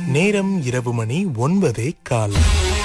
நேரம் இரவு மணி ஒன்பதே கால்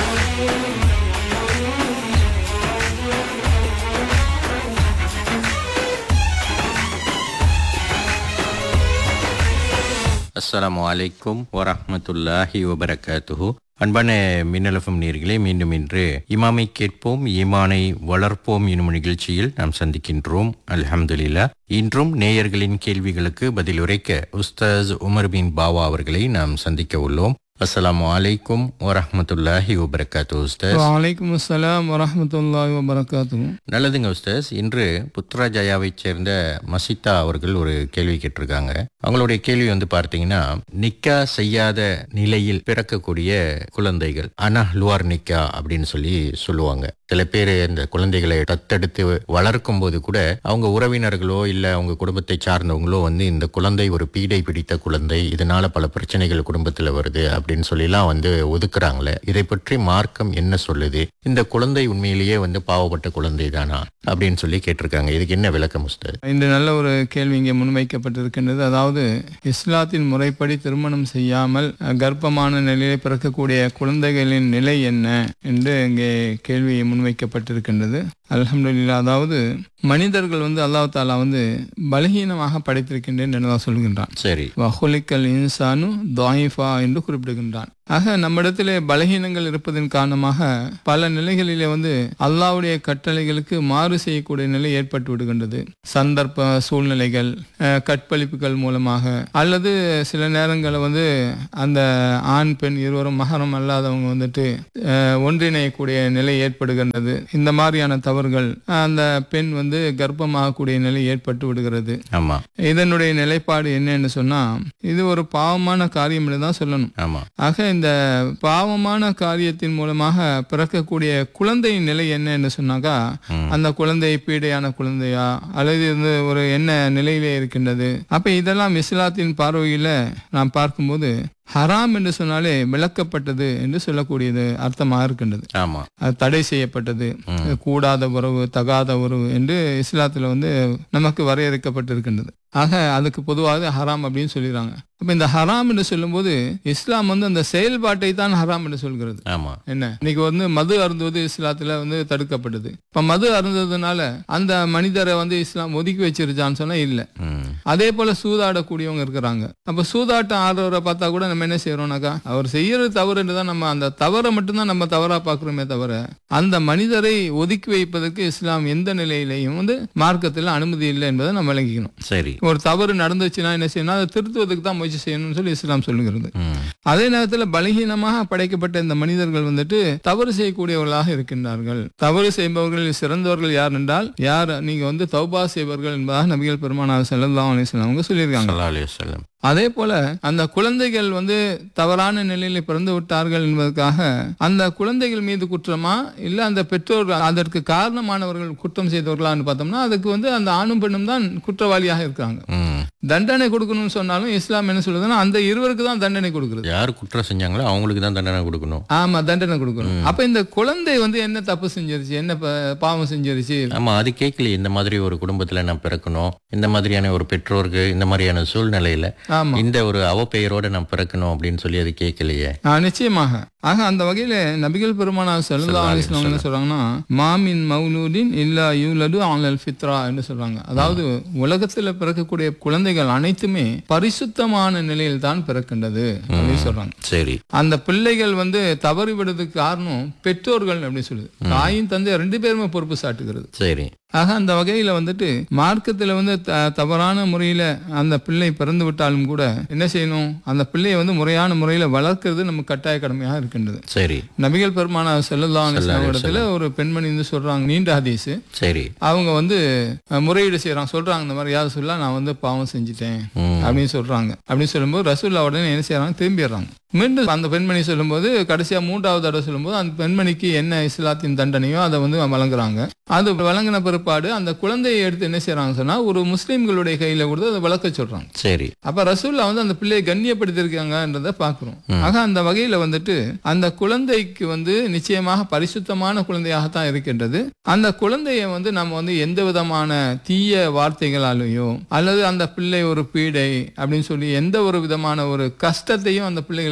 அஸ்ஸலாமு அலைக்கும் வரஹ்மத்துல்லாஹி வபரகாத்துஹு அன்பான மின்னலஃபம் நேர்களே மீண்டும் இன்று இமாமை கேட்போம் ஈமானை வளர்ப்போம் எனும் நிகழ்ச்சியில் நாம் சந்திக்கின்றோம் அல்ஹம்துலில்லா இன்றும் நேயர்களின் கேள்விகளுக்கு பதில் உரைக்க உஸ்தாஸ் உமர் பின் பாவா அவர்களை நாம் சந்திக்க உள்ளோம் அஸ்ஸலாமு அலைக்கும் வரஹ்மத்துல்லாஹி வபரகாத்து உஸ்தாஸ் வலைக்கம் அஸ்ஸலாம் வரஹமத்துல்லாஹி வபரகாத்துஹு நல்லதுங்க உஸ்தாஸ் இன்று புத்ராஜயாவைச் சேர்ந்த மசிதா அவர்கள் ஒரு கேள்வி கேட்டிருக்காங்க அவங்களுடைய கேள்வி வந்து பார்த்தீங்கன்னா நிக்கா செய்யாத நிலையில் பிறக்கக்கூடிய குழந்தைகள் அனா லுவார் நிக்கா அப்படின்னு சொல்லி சொல்லுவாங்க சில பேர் இந்த குழந்தைகளை தத்தெடுத்து வளர்க்கும் போது கூட அவங்க உறவினர்களோ இல்ல அவங்க குடும்பத்தை சார்ந்தவங்களோ வந்து இந்த குழந்தை ஒரு பீடை பிடித்த குழந்தை இதனால பல பிரச்சனைகள் குடும்பத்துல வருது அப்படின்னு சொல்லிலாம் வந்து ஒதுக்குறாங்களே இதை பற்றி மார்க்கம் என்ன சொல்லுது இந்த குழந்தை உண்மையிலேயே வந்து பாவப்பட்ட குழந்தை தானா அப்படின்னு சொல்லி கேட்டிருக்காங்க இதுக்கு என்ன விளக்கம் உஸ்தாத் இன்று நல்ல ஒரு கேள்வி இங்கே முன்வைக்கப்பட்டிருக்கின்றது அதாவது இஸ்லாத்தின் முறைப்படி திருமணம் செய்யாமல் அஹ், கர்ப்பமான நிலையிலே பிறக்கக்கூடிய குழந்தைகளின் நிலை என்ன என்று இங்கே கேள்வி முன்வைக்கப்பட்டிருக்கின்றது அல்ஹம்துலில்லாஹ் அதாவது மனிதர்கள் வந்து அல்லாஹ் தாலா வந்து பலகீனமாக படைத்திருக்கின்றேன் என்றுதான் சொல்கின்றான் சரி வஹுலிக்கல் இன்சானு தாயிஃபா என்று குறிப்பிடுகின்றான் ஆக நம்மிடத்திலே பலகீனங்கள் இருப்பதன் காரணமாக பல நிலைகளிலே வந்து அல்லாவுடைய கட்டளைகளுக்கு மாறு செய்யக்கூடிய நிலை ஏற்பட்டு விடுகின்றது சந்தர்ப்ப சூழ்நிலைகள் அஹ், கற்பழிப்புகள் மூலமாக அல்லது சில நேரங்களில் வந்து அந்த ஆண் பெண் இருவரும் மகரம் அல்லாதவங்க வந்துட்டு அஹ், ஒன்றிணையக்கூடிய நிலை ஏற்படுகின்றது இந்த மாதிரியான தவறுகள் அந்த பெண் வந்து கர்ப்பமாகக்கூடிய நிலை ஏற்பட்டு விடுகிறது ஆமா இதனுடைய நிலைப்பாடு என்னன்னு சொன்னா இது ஒரு பாவமான காரியம் என்று தான் சொல்லணும் ஆமா ஆக இந்த பாவமான காரியத்தின் மூலமாக பிறக்கக்கூடிய குழந்தையின் நிலை என்னன்னு சொன்னாக்கா ம். அந்த குழந்தை பீடையான குழந்தையா அல்லது இது ஒரு என்ன நிலையிலே இருக்கின்றது அப்ப இதெல்லாம் இஸ்லாத்தின் பார்வையில நாம் பார்க்கும்போது ஹராம் என்று சொன்னாலே விளக்கப்பட்டது என்று சொல்லக்கூடியது அர்த்தமாக இருக்கின்றது ஆமா அது தடை செய்யப்பட்டது ம். கூடாத உறவு தகாத உறவு என்று இஸ்லாத்துல வந்து நமக்கு வரையறுக்கப்பட்டிருக்கின்றது ஆக அதுக்கு பொதுவாக ஹராம் அப்படின்னு சொல்லிடுறாங்க அப்ப இந்த ஹராம் என்று சொல்லும்போது இஸ்லாம் வந்து அந்த செயல்பாட்டை தான் ஹராம் என்று சொல்கிறது ஆமா என்ன இன்னைக்கு வந்து மது அருந்துவது இஸ்லாத்துல வந்து தடுக்கப்பட்டது இப்ப மது அருந்ததுனால அந்த மனிதரை வந்து இஸ்லாம் ஒதுக்கி வச்சிருச்சான்னு சொன்னா இல்ல ம். அதே போல சூதாடக்கூடியவங்க இருக்கிறாங்க அப்ப சூதாட்டம் ஆடுறவரை பார்த்தா கூட நம்ம என்ன செய்யறோம்னாக்கா அவர் செய்யறது தவறுன்னு தான் நம்ம அந்த தவறை மட்டும்தான் நம்ம தவறா பாக்குறோமே தவிர அந்த மனிதரை ஒதுக்கி வைப்பதற்கு இஸ்லாம் எந்த நிலையிலையும் வந்து மார்க்கத்தில் அனுமதி இல்லை என்பதை நம்ம விளங்கிக்கணும் சரி ஒரு தவறு நடந்துச்சுன்னா என்ன செய்யணும் அதை திருத்துவதற்கு தான் முயற்சி செய்யணும்னு சொல்லி இஸ்லாம் சொல்லுகிறது ம். அதே நேரத்தில் பலகீனமாக படைக்கப்பட்ட இந்த மனிதர்கள் வந்துட்டு தவறு செய்யக்கூடியவர்களாக இருக்கின்றார்கள் தவறு செய்பவர்களில் சிறந்தவர்கள் யார் என்றால் யார் நீங்க வந்து தௌபா செய்பவர்கள் என்பதாக நபிகள் பெருமானார் செல்லல்லாம் அலிஸ்லாம் அவங்க சொல்லியிருக்காங்க ஸல்லல்லாஹு அலைஹி வஸல்லம். அதே போல அந்த குழந்தைகள் வந்து தவறான நிலையில பிறந்து விட்டார்கள் என்பதற்காக அந்த குழந்தைகள் மீது குற்றமா இல்ல அந்த பெற்றோர்கள் அதற்கு காரணமானவர்கள் குற்றம் செய்தவர்களான்னு பார்த்தோம்னா அதுக்கு வந்து அந்த ஆணும் பெண்ணும் தான் குற்றவாளியாக இருக்காங்க ம். தண்டனை கொடுக்கணும்னு சொன்னாலும் இஸ்லாம் என்ன சொல்லுதுன்னா அந்த இருவருக்கு தான் தண்டனை கொடுக்குறது யார் குற்றம் செஞ்சாங்களோ அவங்களுக்கு தான் தண்டனை கொடுக்கணும் ஆமா தண்டனை கொடுக்கணும் அப்ப இந்த குழந்தை வந்து என்ன தப்பு செஞ்சிருச்சு என்ன ப- பாவம் செஞ்சிருச்சு ஆமா அது கேட்கலையே இந்த மாதிரி ஒரு குடும்பத்துல நான் பிறக்கணும் இந்த மாதிரியான ஒரு பெற்றோருக்கு இந்த மாதிரியான சூழ்நிலையில ஆமா இந்த ஒரு அவப்பெயரோட நான் பிறக்கணும் அப்படின்னு சொல்லி அது கேட்கலையே ஆ, நிச்சயமாக ஆக அந்த வகையில நபிகள் பெருமானார் செல்லா அலிஸ்லாம் என்ன சொல்றாங்கன்னா மாமின் மௌலூடின் இல்லா யூலடு ஆனல் ஃபித்ரா என்று சொல்றாங்க அதாவது உலகத்துல பிறக்கக்கூடிய குழந்தைகள் அனைத்துமே பரிசுத்தமான நிலையில் தான் பிறக்கின்றது அப்படின்னு சொல்றாங்க சரி அந்த பிள்ளைகள் வந்து தவறி விடுறதுக்கு காரணம் பெற்றோர்கள் அப்படின்னு சொல்லுது தாயும் தந்தை ரெண்டு பேருமே பொறுப்பு சாட்டுகிறது சரி ஆக அந்த வகையில வந்துட்டு மார்க்கத்துல வந்து த- தவறான முறையில அந்த பிள்ளை பிறந்து விட்டாலும் கூட என்ன செய்யணும் அந்த பிள்ளையை வந்து முறையான முறையில வளர்க்கிறது நம்ம கட்டாய கடமையாக இருக்கின்றது சரி நபிகள் பெருமானா செல்லலாம் இடத்துல ஒரு பெண்மணி வந்து சொல்றாங்க நீண்ட ஹதீஸ் சரி அவங்க வந்து அஹ், முறையீடு செய்யறாங்க சொல்றாங்க இந்த மாதிரி யாரும் சொல்ல நான் வந்து பாவம் செஞ்சுட்டேன் ம். அப்படின்னு சொல்றாங்க அப்படின்னு சொல்லும்போது ரசூல்லா உடனே என்ன செய்யறாங்க திரும்பிடுறாங்க மீண்டும் அந்த பெண்மணி சொல்லும்போது கடைசியா மூன்றாவது தடவை சொல்லும்போது அந்த பெண்மணிக்கு என்ன இஸ்லாத்தின் தண்டனையோ அதை வந்து வழங்குறாங்க அது வழங்கின பிற்பாடு அந்த குழந்தையை எடுத்து என்ன செய்யறாங்க சொன்னா ஒரு முஸ்லிம்களுடைய கையில கொடுத்து அதை வளர்க்க சொல்றாங்க சரி அப்ப ரசூல்லா வந்து அந்த பிள்ளையை கண்ணியப்படுத்திருக்காங்கன்றத பாக்குறோம் ஆக அந்த வகையில வந்துட்டு அந்த குழந்தைக்கு வந்து நிச்சயமாக பரிசுத்தமான குழந்தையாகத்தான் இருக்கின்றது அந்த குழந்தைய வந்து நம்ம வந்து எந்த விதமான தீய வார்த்தைகளாலேயோ அல்லது அந்த பிள்ளை ஒரு பீடை அப்படின்னு சொல்லி எந்த ஒரு விதமான ஒரு கஷ்டத்தையும் அந்த பிள்ளைகளுக்கு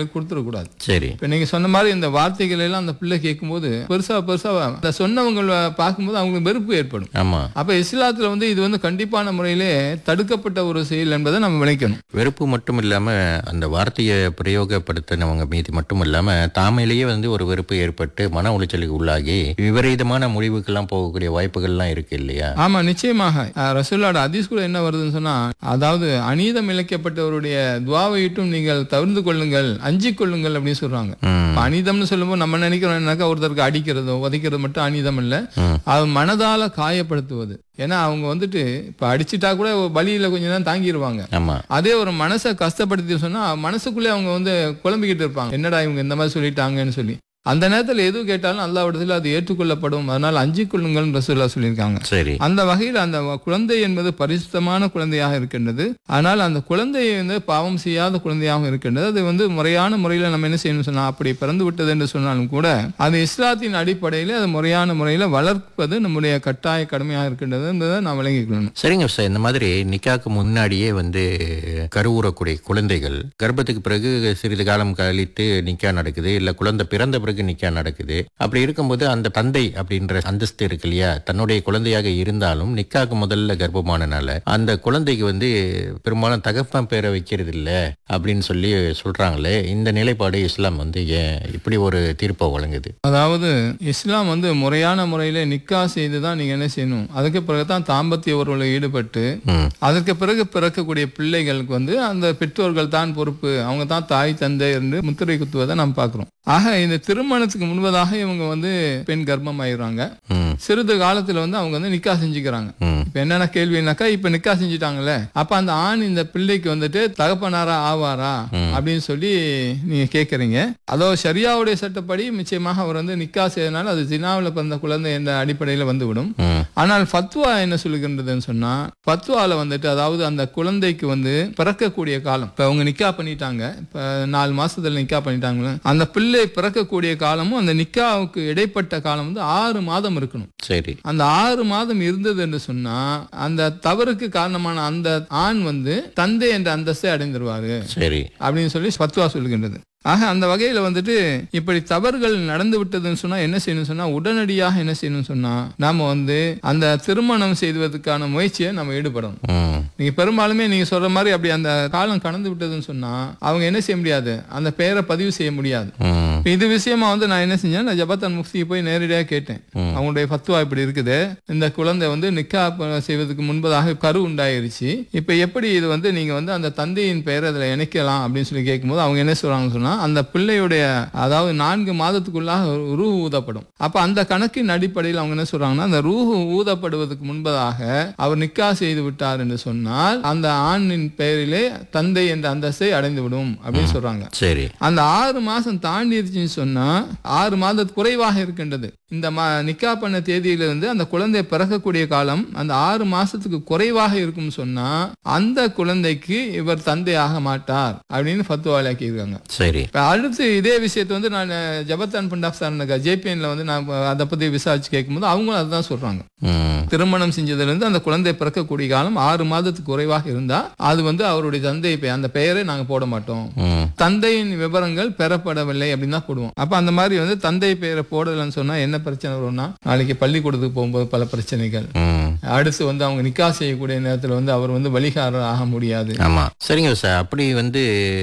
பிள்ளைகளுக்கு கொடுத்துடக்கூடாது சரி இப்ப நீங்க சொன்ன மாதிரி இந்த வார்த்தைகள் எல்லாம் அந்த பிள்ளை கேட்கும்போது பெருசா பெருசா அந்த சொன்னவங்களை பார்க்கும்போது அவங்களுக்கு வெறுப்பு ஏற்படும் ஆமா அப்ப இஸ்லாத்துல வந்து இது வந்து கண்டிப்பான முறையிலே தடுக்கப்பட்ட ஒரு செயல் என்பதை நம்ம விளைக்கணும் வெறுப்பு மட்டும் இல்லாம அந்த வார்த்தையை பிரயோகப்படுத்தினவங்க மீது மட்டும் இல்லாம தாமையிலேயே வந்து ஒரு வெறுப்பு ஏற்பட்டு மன உளைச்சலுக்கு உள்ளாகி விபரீதமான முடிவுக்கெல்லாம் போகக்கூடிய வாய்ப்புகள்லாம் இருக்கு இல்லையா ஆமா நிச்சயமாக அஹ், ரசூலோட ஹதீஸ் கூட என்ன வருதுன்னு சொன்னா அதாவது அநீதம் இழைக்கப்பட்டவருடைய துவாவையிட்டும் நீங்கள் தவிர்த்து கொள்ளுங்கள் அஞ்சிக் கொள்ளுங்கள் அப்படின்னு சொல்றாங்க ம், இப்ப அநீதம்னு சொல்லும்போது நம்ம நினைக்கிறோம் என்னக்கா ஒருத்தருக்கு அடிக்கிறதோ உதைக்கிறது மட்டும் அநீதம் இல்ல ம். அது மனதால காயப்படுத்துவது ஏன்னா அவங்க வந்துட்டு இப்ப அடிச்சிட்டா கூட வழியில கொஞ்ச நேரம் தாங்கிடுவாங்க ஆமா அதே ஒரு மனசை கஷ்டப்படுத்தி சொன்னா மனசுக்குள்ளே அவங்க வந்து குழம்பிக்கிட்டு இருப்பாங்க என்னடா இவங்க இந்த மாதிரி சொல்லிட்டாங்கன்னு சொல்லி அந்த நேரத்துல எது கேட்டாலும் அல்லாவிடத்தில் அது ஏற்றுக்கொள்ளப்படும் அதனால அஞ்சிக் கொள்ளுங்கள் ரசூல்லா சொல்லியிருக்காங்க சரி அந்த வகையில் அந்த குழந்தை என்பது பரிசுத்தமான குழந்தையாக இருக்கின்றது ஆனால் அந்த குழந்தையை வந்து பாவம் செய்யாத குழந்தையாக இருக்கின்றது அது வந்து முறையான முறையில் நம்ம என்ன செய்யணும் சொன்னா அப்படி பிறந்து விட்டது என்று சொன்னாலும் கூட அது இஸ்லாத்தின் அடிப்படையில் அது முறையான முறையில் வளர்ப்பது நம்முடைய கட்டாய கடமையாக இருக்கின்றது என்பதை நாம் விளங்கிக்கணும் சரிங்க சார் இந்த மாதிரி நிக்காக்கு முன்னாடியே வந்து கருவுறக்கூடிய குழந்தைகள் கர்ப்பத்துக்கு பிறகு சிறிது காலம் கழித்து நிக்கா நடக்குது இல்ல குழந்தை பிறந்த பிறகு நிக்கா நடக்குது அப்படி இருக்கும்போது அந்த தந்தை அப்படின்ற அந்தஸ்து இருக்கு இல்லையா தன்னுடைய குழந்தையாக இருந்தாலும் நிக்காக்கு முதல்ல கர்ப்பமானனால அந்த குழந்தைக்கு வந்து பெரும்பாலும் தகப்பன் பேரை வைக்கிறது இல்ல அப்படின்னு சொல்லி சொல்றாங்களே இந்த நிலைப்பாடு இஸ்லாம் வந்து ஏன் இப்படி ஒரு தீர்ப்பை வழங்குது அதாவது இஸ்லாம் வந்து முறையான முறையில் நிக்கா செய்து தான் நீங்க என்ன செய்யணும் அதுக்கு பிறகு தான் தாம்பத்திய உறவுல ஈடுபட்டு ம் அதற்கு பிறகு பிறக்கக்கூடிய பிள்ளைகளுக்கு வந்து அந்த பெற்றோர்கள் தான் பொறுப்பு அவங்க தான் தாய் தந்தை என்று முத்திரை குத்துவதை நாம் பார்க்கிறோம் ஆக இந்த திருமணத்துக்கு முன்பதாக இவங்க வந்து பெண் கர்ப்பம் ஆயிடுறாங்க ம் சிறிது காலத்துல வந்து அவங்க வந்து நிக்கா செஞ்சுக்கிறாங்க ம் இப்ப என்னென்ன கேள்வினாக்கா இப்ப நிக்கா செஞ்சுட்டாங்கல்ல அப்ப அந்த ஆண் இந்த பிள்ளைக்கு வந்துட்டு தகப்பனாரா ஆவாரா அப்படின்னு சொல்லி நீங்க கேக்குறீங்க அதோ ஷரியாவுடைய சட்டப்படி நிச்சயமாக அவர் வந்து நிக்கா செய்யறதுனால அது ஜினாவில் பிறந்த குழந்தை என்ற அடிப்படையில வந்துவிடும் ம் ஆனால் ஃபத்வா என்ன சொல்லுகின்றதுன்னு சொன்னா ஃபத்வால வந்துட்டு அதாவது அந்த குழந்தைக்கு வந்து பிறக்கக்கூடிய காலம் இப்ப அவங்க நிக்கா பண்ணிட்டாங்க இப்ப நாலு மாசத்துல நிக்கா பண்ணிட்டாங்களே அந்த பிள்ளை பிறக்கக்கூடிய காலமும் அந்த நிக்காவுக்கு இடைப்பட்ட காலம் வந்து ஆறு மாதம் இருக்கணும் சரி அந்த ஆறு மாதம் இருந்தது என்று சொன்னா அந்த தவறுக்கு காரணமான அந்த ஆண் வந்து தந்தை என்ற அந்தஸ்தை அடைந்துருவாரு சரி அப்படின்னு சொல்லி ஃபத்வா சொல்லுகின்றது ஆக அந்த வகையில வந்துட்டு இப்படி தவறுகள் நடந்து விட்டதுன்னு சொன்னா என்ன செய்யணும் சொன்னா உடனடியாக என்ன செய்யணும் சொன்னா நாம வந்து அந்த திருமணம் செய்வதற்கான முயற்சியை நம்ம ஈடுபடணும் ம் நீங்க பெரும்பாலுமே நீங்க சொல்ற மாதிரி அப்படி அந்த காலம் கடந்து விட்டதுன்னு சொன்னா அவங்க என்ன செய்ய முடியாது அந்த பெயரை பதிவு செய்ய முடியாது ம் இப்ப இது விஷயமா வந்து நான் என்ன செஞ்சேன் நான் ஜபத்தான் முஃப்தியை போய் நேரடியாக கேட்டேன் ம். அவங்களுடைய ஃபத்வா இப்படி இருக்குது இந்த குழந்தை வந்து நிக்கா ப- செய்வதற்கு முன்பதாக கரு உண்டாயிருச்சு இப்ப எப்படி இது வந்து நீங்க வந்து அந்த தந்தையின் பெயரை அதுல இணைக்கலாம் அப்படின்னு சொல்லி கேட்கும்போது அவங்க என்ன சொல்றாங்கன்னு சொன்னா அந்த பிள்ளையுடைய அதாவது நான்கு மாதத்துக்குள்ளாக ரூஹு ஊதப்படும் அப்ப அந்த கணக்கின் அடிப்படையில் அவங்க என்ன சொல்றாங்கன்னா அந்த ரூஹு ஊதப்படுவதற்கு முன்பதாக அவர் நிக்கா செய்து விட்டார் என்று சொன்னால் அந்த ஆணின் பெயரிலே தந்தை என்ற அந்தஸ்தை அடைந்து விடும் அப்படின்னு சொல்றாங்க சரி அந்த ஆறு மாசம் தாண்டிடுச்சுன்னு சொன்னா ஆறு மாதம் குறைவாக இருக்கின்றது இந்த மா நிக்கா பண்ண தேதியிலிருந்து அந்த குழந்தை பிறக்கக்கூடிய காலம் அந்த ஆறு மாசத்துக்கு குறைவாக இருக்கும்னு சொன்னா அந்த குழந்தைக்கு இவர் தந்தையாக மாட்டார் அப்படின்னு ஃபத்துவாலாக்கி இருக்காங்க சரி இப்ப அடுத்து இதே விஷயத்தை வந்து நான் ஜபத்தான் பண்டாப் சார் ஜேபிஎன்ல வந்து நான் அதை பத்தி விசாரிச்சு கேட்கும்போது அவங்களும் அதுதான் சொல்றாங்க ம் திருமணம் செஞ்சதுல இருந்து அந்த குழந்தை பிறக்கக்கூடிய காலம் ஆறு மாதத்துக்கு குறைவாக இருந்தா அது வந்து அவருடைய தந்தை பெயர் அந்த பெயரை நாங்க போட மாட்டோம் ம் தந்தையின் விவரங்கள் பெறப்படவில்லை அப்படின்னு தான் போடுவோம் அப்ப அந்த மாதிரி வந்து தந்தை பெயரை போடலன்னு சொன்னா என்ன பிரச்சனை வரும்னா நாளைக்கு பள்ளிக்கூடத்துக்கு போகும்போது பல பிரச்சனைகள் ம் அடுத்து வந்து அவங்க நிக்கா செய்யக்கூடிய நேரத்துல வந்து அவர் வந்து வழிகாரர் ஆக முடியாது ஆமா சரிங்க சார் அப்படி வந்து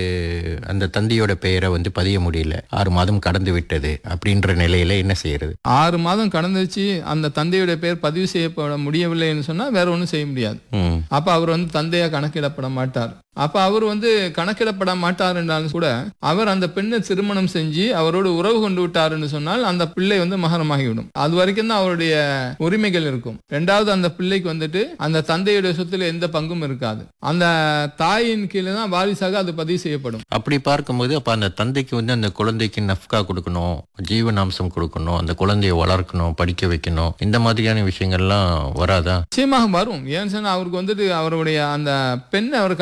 அந்த தந்தையோட பெயரை வந்து பதிய முடியல ஆறு மாதம் கடந்து விட்டது அப்படின்ற நிலையில என்ன செய்யறது ஆறு மாதம் கடந்துச்சு அந்த தந்தையுடைய பெயர் பதிவு செய்யப்பட முடியவில்லைன்னு சொன்னா வேற ஒண்ணும் செய்ய முடியாது ம் அப்ப அவர் வந்து தந்தையா கணக்கிடப்பட மாட்டார் அப்ப அவர் வந்து கணக்கிடப்பட மாட்டார் என்றாலும் கூட அவர் அந்த பெண்ணை திருமணம் செஞ்சு அவரோடு உறவு கொண்டு விட்டாருன்னு சொன்னால் அந்த பிள்ளை வந்து மகரமாகிவிடும் அது வரைக்கும் தான் அவருடைய உரிமைகள் இருக்கும் ரெண்டாவது அந்த பிள்ளைக்கு வந்துட்டு அந்த தந்தையுடைய சொத்துல எந்த பங்கும் இருக்காது அந்த தாயின் கீழே தான் வாரிசாக அது பதிவு செய்யப்படும் அப்படி பார்க்கும்போது அப்ப அந்த தந்தைக்கு வந்து அந்த குழந்தைக்கு நஃப்கா கொடுக்கணும் ஜீவனாம்சம் கொடுக்கணும் அந்த குழந்தையை வளர்க்கணும் படிக்க வைக்கணும் இந்த மாதிரியான விஷயங்கள்லாம் வராதா நிச்சயமாக வரும் ஏன்னு சொன்னா அவருக்கு வந்துட்டு அவருடைய அந்த பெண்ணை அவர் கல்யாணம் பண்ணியிருக்காரு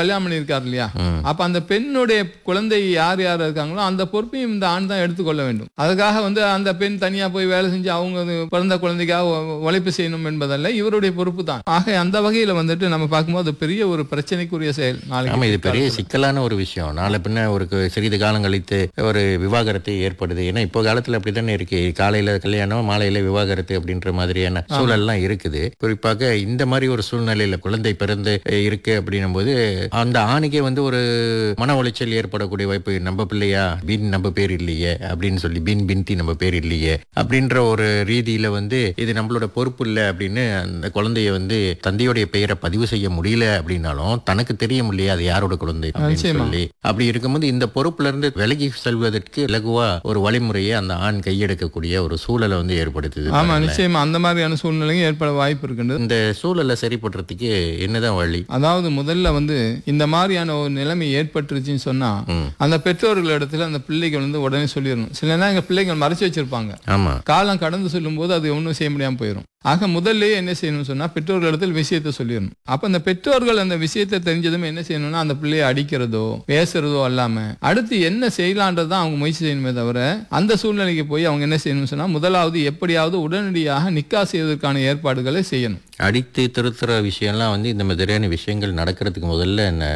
இருக்கார் இல்லையா ம். அப்ப அந்த பெண்ணுடைய குழந்தை யார் யார் இருக்காங்களோ அந்த பொறுப்பையும் இந்த ஆண் தான் எடுத்துக்கொள்ள வேண்டும் அதுக்காக வந்து அந்த பெண் தனியா போய் வேலை செஞ்சு அவங்க அது பிறந்த குழந்தைக்காக உ- உழைப்பு செய்யணும் என்பதல்ல இவருடைய பொறுப்பு தான் ஆக அந்த வகையில வந்துட்டு நம்ம பார்க்கும்போது அது பெரிய ஒரு பிரச்சனைக்குரிய செயல் ஆமா இது பெரிய நாளைக்கு சிக்கலான ஒரு விஷயம் நாளை பின்ன ஒரு கு- சிறிது காலம் கழித்து ஒரு விவாகரத்து ஏற்படுது ஏன்னா இப்போ காலத்துல அப்படித்தானே இருக்கு காலையில கல்யாணம் மாலையில விவாகரத்து அப்படின்ற மாதிரியான சூழல்லாம் இருக்குது குறிப்பாக இந்த மாதிரி ஒரு சூழ்நிலையில குழந்தை பிறந்து அஹ், இருக்கு அப்படின்னும் போது அந்த ஆணுக்கே வந்து ஒரு மன உளைச்சல் ஏற்படக்கூடிய வாய்ப்பு நம்ம பிள்ளையா பின் நம்ம பேர் இல்லையே அப்படின்னு சொல்லி பின் பின்தி நம்ம பேர் இல்லையே அப்படின்ற ஒரு ரீதியில வந்து இது நம்மளோட பொறுப்பு இல்லை அப்படின்னு அந்த குழந்தைய வந்து தந்தையுடைய பெயரை பதிவு செய்ய முடியல அப்படின்னாலும் தனக்கு தெரியும் இல்லையா அது யாரோட குழந்தை அப்படின்னு நிச்சயமா. சொல்லி அப்படி இருக்கும்போது இந்த பொறுப்புல இருந்து விலகி செல்வதற்கு இலகுவா ஒரு வழிமுறையை அந்த ஆண் கையெடுக்கக்கூடிய ஒரு சூழலை வந்து ஏற்படுத்துது ஆமா பாருங்களேன். நிச்சயமா அந்த மாதிரியான சூழ்நிலையும் ஏற்பட வாய்ப்பு இருக்கின்றது இந்த சூழலை சரி பண்றதுக்கு என்னதான் வழி அதாவது முதல்ல வந்து இந்த மாதிரியான ஒரு நிலைமை ஏற்பட்டுருச்சுன்னு சொன்னா ம். அந்த பெற்றோர்கள் இடத்துல அந்த பிள்ளைகள் வந்து உடனே சொல்லிடணும் சில நேரம் எங்க பிள்ளைகள் மறைச்சு வச்சிருப்பாங்க ஆமா காலம் கடந்து சொல்லும்போது அது ஒன்றும் செய்ய முடியாம போயிடும் ஆக முதல்லயே என்ன செய்யணும்னு சொன்னா பெற்றோர்களிடத்தில் விஷயத்தை சொல்லிடணும் அப்ப அந்த பெற்றோர்கள் அந்த விஷயத்தை தெரிஞ்சதும் என்ன செய்யணும்னா அந்த பிள்ளையை அடிக்கிறதோ பேசுறதோ அல்லாம அடுத்து என்ன செய்யலான்றதான் அவங்க முயற்சி செய்யணுமே தவிர அந்த சூழ்நிலைக்கு போய் அவங்க என்ன செய்யணும்னு சொன்னா முதலாவது எப்படியாவது உடனடியாக நிக்கா செய்வதற்கான ஏற்பாடுகளை செய்யணும் அடித்து திருத்துற விஷயம்லாம் வந்து இந்த மாதிரியான விஷயங்கள் நடக்கிறதுக்கு முதல்ல என்ன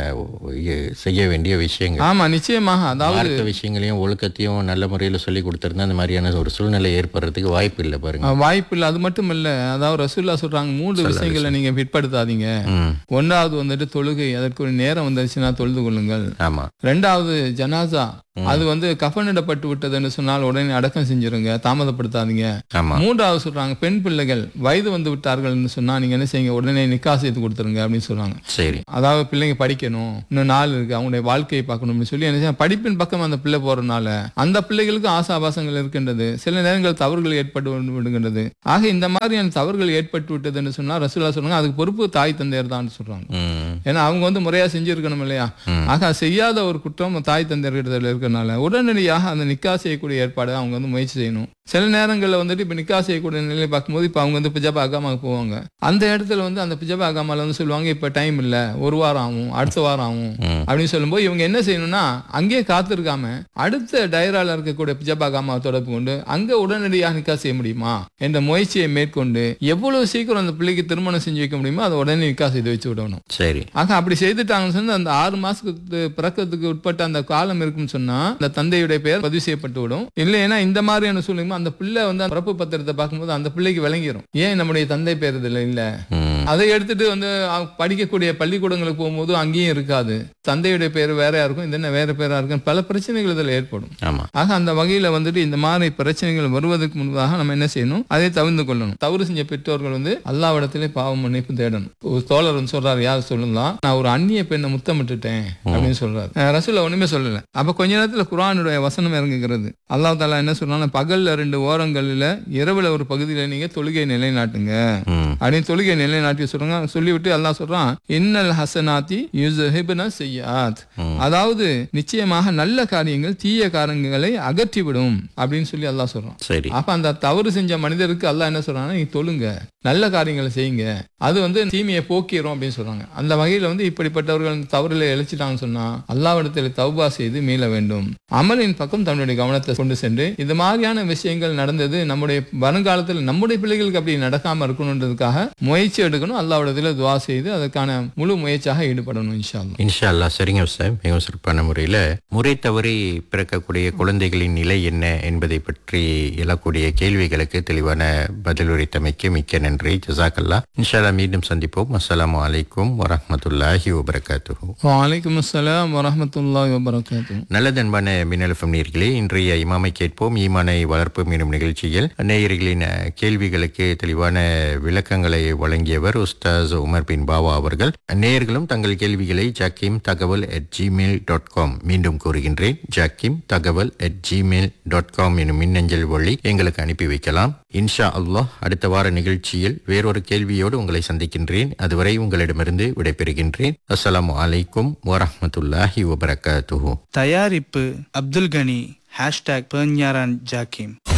இ- செய்ய வேண்டிய விஷயங்கள் ஆமா நிச்சயமாக அதாவது மார்க்க விஷயங்களையும் ஒழுக்கத்தையும் நல்ல முறையில் சொல்லி கொடுத்திருந்தா அந்த மாதிரியான ஒரு சூழ்நிலை ஏற்படுறதுக்கு வாய்ப்பு இல்லை பாருங்க வாய்ப்பு இல்லை அது மட்டும் இல்ல அதாவது ரசூல்லா சொல்றாங்க மூன்று விஷயங்களை நீங்க பிற்படுத்தாதீங்க ம் ஒன்றாவது வந்துட்டு தொழுகை அதற்கு ஒரு நேரம் வந்துருச்சுன்னா தொழுது கொள்ளுங்கள் ஆமா ரெண்டாவது ஜனாசா அது வந்து கஃனிடப்பட்டு விட்டதுன்னு சொன்னால் உடனே அடக்கம் செஞ்சிருங்க தாமதப்படுத்தாதீங்க ஆமா மூன்றாவது சொல்றாங்க பெண் பிள்ளைகள் வயது வந்து விட்டார்கள்னு சொன்னா நீங்க என்ன செய்யுங்க உடனே நிக்கா செய்து கொடுத்துருங்க அப்படின்னு சொல்றாங்க சரி அதாவது பிள்ளைங்க படிக்கணும் இன்னும் நாள் இருக்கு அவங்களுடைய வாழ்க்கையை பார்க்கணும் அப்படின்னு சொல்லி என்ன செய்ய படிப்பின் பக்கம் அந்த பிள்ளை போறதுனால அந்த பிள்ளைகளுக்கும் ஆசாபாசங்கள் இருக்கின்றது சில நேரங்கள் தவறுகள் ஏற்பட்டு விடு- விடுகின்றது ஆக இந்த மாதிரியான தவறுகள் ஏற்பட்டு விட்டதுன்னு சொன்னா ரசூலா சொல்றாங்க அதுக்கு பொறுப்பு தாய் தந்தையர் தான் சொல்றாங்க ம் ஏன்னா அவங்க வந்து முறையா செஞ்சிருக்கணும் இல்லையா ஆக செய்யாத ஒரு குற்றம் தாய் தந்தையர்கிட்ட இருக்கறனால உடனடியாக அந்த நிக்கா செய்யக்கூடிய ஏற்பாடு அவங்க வந்து முயற்சி செய்யணும் சில நேரங்களில் வந்துட்டு இப்போ நிக்கா செய்யக்கூடிய நிலையை பார்க்கும்போது இப்போ அவங்க வந்து பிஜாபா அகாமாவுக்கு போவாங்க அந்த இடத்துல வந்து அந்த பிஜாபா அகாமால வந்து சொல்லுவாங்க இப்போ டைம் இல்லை ஒரு வாரம் ஆகும் அடுத்த வாரம் ஆகும் ம். அப்படின்னு சொல்லும்போது இவங்க என்ன செய்யணும்னா அங்கேயே காத்திருக்காம அடுத்த டயரால இருக்கக்கூடிய பிஜாபா அகாமாவை தொடர்பு கொண்டு அங்க உடனடியாக நிக்கா செய்ய முடியுமா என்ற முயற்சியை மேற்கொண்டு எவ்வளவு சீக்கிரம் அந்த பிள்ளைக்கு திருமணம் செஞ்சு வைக்க முடியுமோ அதை உடனே நிக்கா செய்து வச்சு விடணும் சரி ஆக அப்படி செய்துட்டாங்கன்னு சொன்னா அந்த ஆறு மாசத்துக்கு பிறக்கிறதுக்கு உட்பட்ட அந்த காலம் இருக்குன்னு சொன்னா அந்த தந்தையுடைய பெயர் பதிவு செய்யப்பட்டு விடும் இல்லைன்னா இந்த மாதிரியான சூழ்நிலை அந்த பிள்ளை வந்து அந்த பிறப்பு பத்திரத்தை பார்க்கும்போது அந்த பிள்ளைக்கு விளங்கிரும் ஏன் நம்முடைய தந்தை பேர் இதுல இல்ல ம் அதை எடுத்துட்டு வந்து அவங்க படிக்கக்கூடிய பள்ளிக்கூடங்களுக்கு போகும்போது அங்கேயும் இருக்காது தந்தையுடைய பேர் வேறையா இருக்கும் இது என்ன வேற பேரா இருக்கும் பல பிரச்சனைகள் இதுல ஏற்படும் ஆமா ஆக அந்த வகையில வந்துட்டு இந்த மாதிரி பிரச்சனைகள் வருவதற்கு முன்பாக நம்ம என்ன செய்யணும் அதை தவிர்த்து கொள்ளணும் தவறு செஞ்ச பெற்றோர்கள் வந்து அல்லாவிடத்திலே பாவம் மன்னிப்பு தேடணும் ஒரு தோழர் வந்து சொல்றாரு யார் சொல்லலாம் நான் ஒரு அந்நிய பெண்ணை முத்தமிட்டுட்டேன் அப்படின்னு சொல்றாரு அஹ் ரசூலா ஒண்ணுமே சொல்லல அப்ப கொஞ்ச நேரத்துல குரானுடைய வசனம் இறங்குகிறது அல்லாஹ் தாலா என்ன சொல்றாங்க பகல்ல ரெண்டு ஓரங்களில இரவுல ஒரு பகுதியில நீங்க தொழுகை நிலைநாட்டுங்க ம் அப்படின்னு தொழுகை நிலைநாட்டி சொல்றாங்க சொல்லிவிட்டு அல்லாஹ் சொல்றான் இன்னல் ஹசனாத்தி யுஸ்ஹிப்ன செய்யாத் ம். அதாவது நிச்சயமாக நல்ல காரியங்கள் தீய காரியங்களை அகற்றிவிடும் அப்படின்னு சொல்லி அல்லாஹ் சொல்றான் சரி அப்ப அந்த தவறு செஞ்ச மனிதருக்கு அல்லாஹ் என்ன சொல்றான்னா நீ தொழுங்க நல்ல காரியங்களை செய்யுங்க அது வந்து தீமையை போக்கிரும் அப்படின்னு சொல்றாங்க அந்த வகையில வந்து இப்படிப்பட்டவர்கள் தவறுல இழைச்சிட்டாங்கன்னு சொன்னா அல்லாவிடத்தில் தௌபா செய்து மீள வேண்டும் அமலின் பக்கம் தன்னுடைய கவனத்தை கொண்டு சென்று இது மாதிரியான விஷயங்கள் நடந்தது நம்முடைய வருங்காலத்தில் நம்முடைய பிள்ளைகளுக்கு அப்படி நடக்காம இருக்கணுன்றதுக்காக முயற்சி எடுக்கணும் அல்லாவிடத்தில் துவா செய்து அதற்கான முழு முயற்சியாக ஈடுபடணும் இன்ஷா அல்லாஹ் இன்ஷா அல்லாஹ் சரிங்க சார் மிகவும் சிறப்பான முறையில் முறை தவறி பிறக்கக்கூடிய குழந்தைகளின் நிலை என்ன என்பதை பற்றி எழக்கூடிய கேள்விகளுக்கு தெளிவான பதில் உரைத்தமைக்கு மிக்க நன்றி ஜசாக்கல்லா இன்ஷா அல்லாஹ் மீண்டும் சந்திப்போம் அஸ்ஸலாமு அலைக்கும் வரஹ்மத்துல்லாஹி வபரகாத்துஹு வலைக்கம் அஸ்ஸலாம் வரஹ்மத்துல்லாஹி வபரகாத்துஹு நல்லது அன்பான மின்னல்ஃபம் நேர்களே இன்றைய இமாமை கேட்போம் ஈமானை வளர்ப்போம் எனும் நிகழ்ச்சியில் நேயர்களின் அஹ், கேள்விகளுக்கு தெளிவான விளக்கங்களை வழங்கியவர் உஸ்தாஸ் உமர் பின் பாவா அவர்கள் நேயர்களும் தங்கள் கேள்விகளை ஜாக்கிம் தகவல் அட் ஜிமெயில் டாட் காம் மீண்டும் கூறுகின்றேன் ஜாக்கிம் தகவல் அட் ஜிமெயில் டாட் காம் எனும் மின்னஞ்சல் வழி எங்களுக்கு அனுப்பி வைக்கலாம் இன்ஷா அல்லாஹ் அடுத்த வார நிகழ்ச்சியில் வேறொரு கேள்வியோடு உங்களை சந்திக்கின்றேன் அதுவரை உங்களிடமிருந்து விடைபெறுகின்றேன் அஸ்ஸலாமு அலைக்கும் வரஹ்மத்துல்லாஹி வபரகாத்துஹு தயாரிப்பு அப்துல் கனி ஹேஷ்டாக் பேஞ்ஞாரான் ஜாக்கிம்